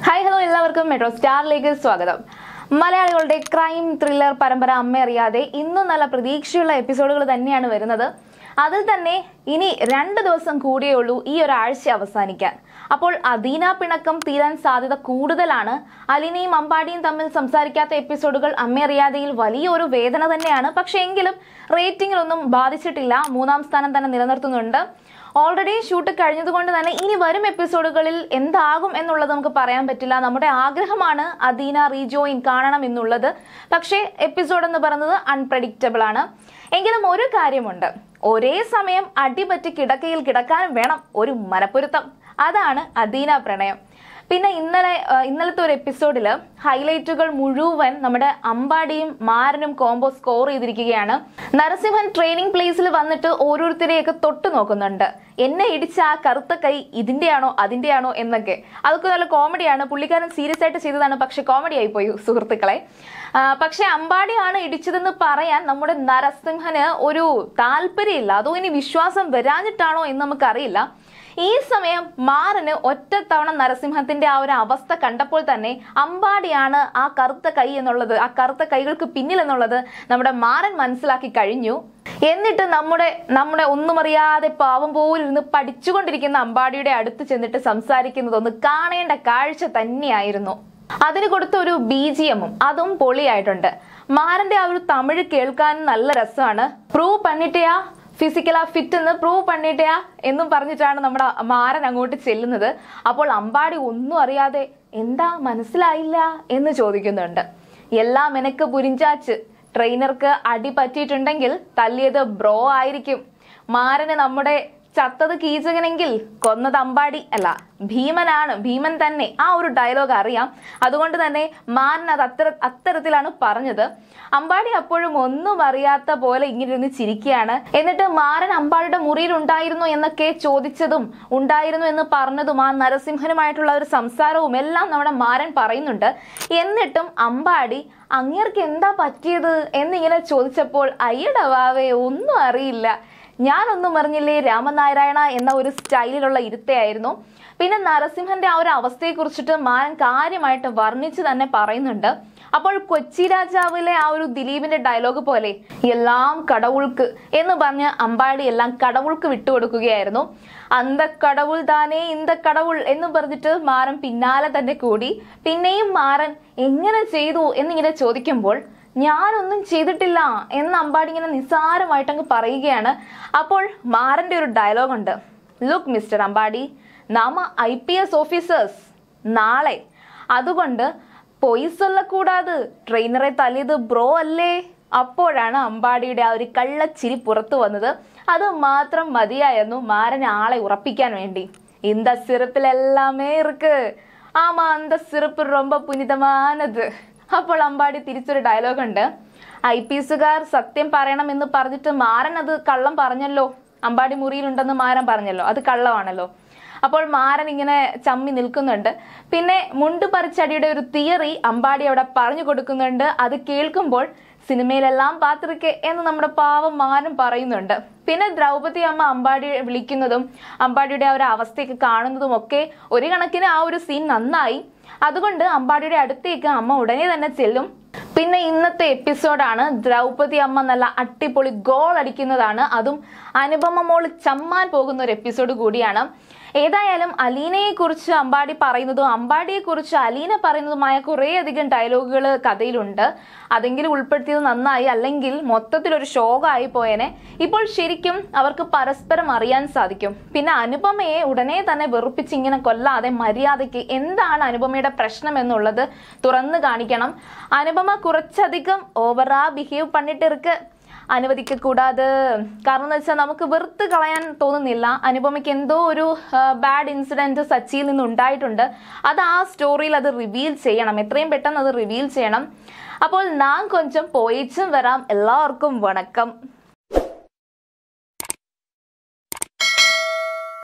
hi hello എല്ലാവർക്കും metro സ്റ്റാറിലേക്ക് സ്വാഗതം മലയാളികളുടെ ക്രൈം ത്രില്ലർ പരമ്പര അമ്മ അറിയാതെ ഇന്നും നല്ല പ്രതീക്ഷയുള്ള എപ്പിസോഡുകൾ തന്നെയാണ് വരുന്നത് അതിൽ തന്നെ ഇനി രണ്ട് ദിവസം കൂടിയേ ഉള്ളൂ ഈ ഒരാഴ്ച അവസാനിക്കാൻ അപ്പോൾ അദീന പിണക്കം തീരാൻ സാധ്യത കൂടുതലാണ് അലിനയും അമ്പാടിയും തമ്മിൽ സംസാരിക്കാത്ത എപ്പിസോഡുകൾ അമ്മ അറിയാതെയിൽ വലിയൊരു വേദന തന്നെയാണ് പക്ഷേ എങ്കിലും റേറ്റിംഗിലൊന്നും ബാധിച്ചിട്ടില്ല മൂന്നാം സ്ഥാനം തന്നെ നിലനിർത്തുന്നുണ്ട് ഓൾറെഡി ഷൂട്ട് കഴിഞ്ഞതുകൊണ്ട് തന്നെ ഇനി വരും എപ്പിസോഡുകളിൽ എന്താകും എന്നുള്ളത് നമുക്ക് പറയാൻ പറ്റില്ല നമ്മുടെ ആഗ്രഹമാണ് അദീന റീജോയിൻ കാണണം എന്നുള്ളത് പക്ഷേ എപ്പിസോഡ് എന്ന് പറയുന്നത് അൺപ്രഡിക്റ്റബിൾ ആണ് എങ്കിലും ഒരു കാര്യമുണ്ട് ഒരേ സമയം അടിപറ്റി കിടക്കയിൽ കിടക്കാൻ വേണം ഒരു മനപ്പൊരുത്തം അതാണ് അദീന പ്രണയം പിന്നെ ഇന്നലെ ആ, ഇന്നലത്തെ ഒരു എപ്പിസോഡിൽ ഹൈലൈറ്റുകൾ മുഴുവൻ നമ്മുടെ അമ്പാടിയും മാരനും കോംബോ സ്കോർ ചെയ്തിരിക്കുകയാണ് നരസിംഹൻ ട്രെയിനിങ് പ്ലേസിൽ വന്നിട്ട് ഓരോരുത്തരെയൊക്കെ തൊട്ട് നോക്കുന്നുണ്ട് എന്നെ ഇടിച്ച ആ കറുത്ത കൈ ഇതിന്റെയാണോ അതിന്റെയാണോ എന്നൊക്കെ അതൊക്കെ നല്ല കോമഡിയാണ് പുള്ളിക്കാരൻ സീരിയസ് ആയിട്ട് ചെയ്തതാണ് പക്ഷെ കോമഡി ആയിപ്പോയി സുഹൃത്തുക്കളെ ആ, പക്ഷെ അമ്പാടിയാണ് ഇടിച്ചതെന്ന് പറയാൻ നമ്മുടെ നരസിംഹന് ഒരു താല്പര്യമില്ല അതോ ഇനി വിശ്വാസം വരാഞ്ഞിട്ടാണോ എന്ന് നമുക്കറിയില്ല ഈ സമയം മാറിന് ഒറ്റത്തവണ നരസിംഹത്തിന്റെ ആ ഒരു അവസ്ഥ കണ്ടപ്പോൾ തന്നെ അമ്പാടിയാണ് ആ കറുത്ത കൈ എന്നുള്ളത് ആ കറുത്ത കൈകൾക്ക് പിന്നിൽ എന്നുള്ളത് നമ്മുടെ മാറൻ മനസ്സിലാക്കി കഴിഞ്ഞു എന്നിട്ട് നമ്മുടെ നമ്മുടെ ഒന്നും അറിയാതെ പാവം പോലും ഇരുന്ന് പഠിച്ചുകൊണ്ടിരിക്കുന്ന അമ്പാടിയുടെ അടുത്ത് ചെന്നിട്ട് സംസാരിക്കുന്നതൊന്ന് കാണേണ്ട കാഴ്ച തന്നെയായിരുന്നു അതിന് കൊടുത്ത ഒരു ബി ജി എമ്മും അതും പൊളിയായിട്ടുണ്ട് മാരന്റെ ആ ഒരു തമിഴ് കേൾക്കാനും നല്ല രസമാണ് പ്രൂവ് പണിട്ടയാ ഫിസിക്കലാ ഫിറ്റ് എന്ന് പ്രൂവ് പണിട്ടയാ എന്നും പറഞ്ഞിട്ടാണ് നമ്മുടെ മാരൻ അങ്ങോട്ട് ചെല്ലുന്നത് അപ്പോൾ അമ്പാടി ഒന്നും അറിയാതെ എന്താ മനസ്സിലായില്ല എന്ന് ചോദിക്കുന്നുണ്ട് എല്ലാം എനക്ക് പുരിഞ്ചാച്ച് ട്രെയിനർക്ക് അടി പറ്റിയിട്ടുണ്ടെങ്കിൽ തല്ലിയത് ബ്രോ ആയിരിക്കും മാരന് നമ്മുടെ ചത്തത് കീചകനെങ്കിൽ കൊന്നത് അമ്പാടി അല്ല ഭീമനാണ് ഭീമൻ തന്നെ ആ ഒരു ഡയലോഗ് അറിയാം അതുകൊണ്ട് തന്നെ മാരൻ അത് അത്തര അത്തരത്തിലാണ് പറഞ്ഞത് അമ്പാടി അപ്പോഴും ഒന്നും അറിയാത്ത പോലെ ഇങ്ങനെ ഇരുന്ന് ചിരിക്കുകയാണ് എന്നിട്ട് മാരൻ അമ്പാടിയുടെ മുറിയിൽ ഉണ്ടായിരുന്നു എന്നൊക്കെ ചോദിച്ചതും ഉണ്ടായിരുന്നു എന്ന് പറഞ്ഞതും ആ നരസിംഹനുമായിട്ടുള്ള ഒരു സംസാരവും എല്ലാം നമ്മുടെ മാരൻ പറയുന്നുണ്ട് എന്നിട്ടും അമ്പാടി അങ്ങേർക്ക് എന്താ പറ്റിയത് എന്നിങ്ങനെ ചോദിച്ചപ്പോൾ അയ്യടവാവേ ഒന്നും അറിയില്ല ഞാനൊന്നും അറിഞ്ഞില്ലേ രാമനാരായണ എന്ന ഒരു സ്റ്റൈലിലുള്ള ഇരുത്തയായിരുന്നു പിന്നെ നരസിംഹന്റെ ആ ഒരു അവസ്ഥയെ കുറിച്ചിട്ട് മാരൻ കാര്യമായിട്ട് വർണ്ണിച്ച് തന്നെ പറയുന്നുണ്ട് അപ്പോൾ കൊച്ചി രാജാവിലെ ആ ഒരു ദിലീപിന്റെ ഡയലോഗ് പോലെ എല്ലാം കടവുൾക്ക് എന്ന് പറഞ്ഞ് അമ്പാടി എല്ലാം കടവുൾക്ക് വിട്ടുകൊടുക്കുകയായിരുന്നു അന്ത കടവുൾ താനേ ഇന്ത കടവുൾ എന്ന് പറഞ്ഞിട്ട് മാരൻ പിന്നാലെ തന്നെ കൂടി പിന്നെയും മാരൻ എങ്ങനെ ചെയ്തു എന്നിങ്ങനെ ചോദിക്കുമ്പോൾ ഞാനൊന്നും ചെയ്തിട്ടില്ല എന്ന് അമ്പാടി ഇങ്ങനെ നിസ്സാരമായിട്ട് അങ്ങ് പറയുകയാണ് അപ്പോൾ മാരന്റെ ഒരു ഡയലോഗ് ഉണ്ട് ലുക്ക് മിസ്റ്റർ അമ്പാടി നാമ ഐ പി എസ് ഓഫീസേഴ്സ് നാളെ അതുകൊണ്ട് പൊയ് ചൊല്ലക്കൂടാത് ട്രെയിനറെ തല്ലിയത് ബ്രോ അല്ലേ അപ്പോഴാണ് അമ്പാടിയുടെ ആ ഒരു കള്ളച്ചിരി പുറത്തു വന്നത് അത് മാത്രം മതിയായിരുന്നു മാരൻ ആളെ ഉറപ്പിക്കാൻ വേണ്ടി ഇന്ത സിറപ്പിൽ എല്ലാമേ ഇருக்கு ആമാ അന്ത സിറപ്പ് ரொம்ப പുനിതമാനത് അപ്പോൾ അമ്പാടി തിരിച്ചൊരു ഡയലോഗ് ഉണ്ട് ഐ പി എസുകാർ സത്യം പറയണം എന്ന് പറഞ്ഞിട്ട് മാരൻ അത് കള്ളം പറഞ്ഞല്ലോ അമ്പാടി മുറിയിലുണ്ടെന്ന് മാരൻ പറഞ്ഞല്ലോ അത് കള്ളമാണല്ലോ അപ്പോൾ മാരൻ ഇങ്ങനെ ചമ്മി നിൽക്കുന്നുണ്ട് പിന്നെ മുണ്ട് പറിച്ചടിയുടെ ഒരു തിയറി അമ്പാടി അവിടെ പറഞ്ഞു കൊടുക്കുന്നുണ്ട് അത് കേൾക്കുമ്പോൾ സിനിമയിലെല്ലാം പാത്രിക്കെ എന്ന് നമ്മുടെ പാവം മാരൻ പറയുന്നുണ്ട് പിന്നെ ദ്രൗപദി അമ്മ അമ്പാടിയെ വിളിക്കുന്നതും അമ്പാടിയുടെ ആ ഒരു അവസ്ഥയൊക്കെ കാണുന്നതും ഒക്കെ ഒരു കണക്കിന് ആ ഒരു സീൻ നന്നായി അതുകൊണ്ട് അമ്പാടിയുടെ അടുത്തേക്ക് അമ്മ ഉടനെ തന്നെ ചെല്ലും പിന്നെ ഇന്നത്തെ എപ്പിസോഡാണ് ദ്രൗപദി അമ്മ നല്ല അട്ടിപ്പൊളി ഗോൾ അടിക്കുന്നതാണ് അതും അനുപമ മോള് ചമ്മാൻ പോകുന്ന ഒരു എപ്പിസോഡ് കൂടിയാണ് ഏതായാലും അലീനയെ കുറിച്ച് അമ്പാടി പറയുന്നതും അമ്പാടിയെ കുറിച്ച് അലീന പറയുന്നതുമായ കുറേയധികം ഡയലോഗുകൾ കഥയിലുണ്ട് അതെങ്കിലും ഉൾപ്പെടുത്തിയത് നന്നായി അല്ലെങ്കിൽ മൊത്തത്തിൽ ഒരു ശോകമായി പോയേനെ ഇപ്പോൾ ശരിക്കും അവർക്ക് പരസ്പരം അറിയാൻ സാധിക്കും പിന്നെ അനുപമയെ ഉടനെ തന്നെ വെറുപ്പിച്ച് ഇങ്ങനെ കൊല്ലാതെ മര്യാദയ്ക്ക് എന്താണ് അനുപമയുടെ പ്രശ്നം എന്നുള്ളത് തുറന്നു കാണിക്കണം അനുപമ കുറച്ചധികം ഓവറാ ബിഹേവ് പണിട്ട് ഇருக்கு അനുവദിക്ക കൂടാതെ കാരണം എന്ന് വെച്ചാൽ നമുക്ക് വെറുത്ത് കളയാൻ തോന്നുന്നില്ല അനുപമയ്ക്ക് എന്തോ ഒരു ബാഡ് ഇൻസിഡന്റ് സച്ചിയിൽ നിന്ന് ഉണ്ടായിട്ടുണ്ട് അത് ആ സ്റ്റോറിയിൽ അത് റിവീൽ ചെയ്യണം എത്രയും പെട്ടെന്ന് അത് റിവീൽ ചെയ്യണം അപ്പോൾ ഞാൻ കൊഞ്ചം പോയിച്ചും വരാം എല്ലാവർക്കും വണക്കം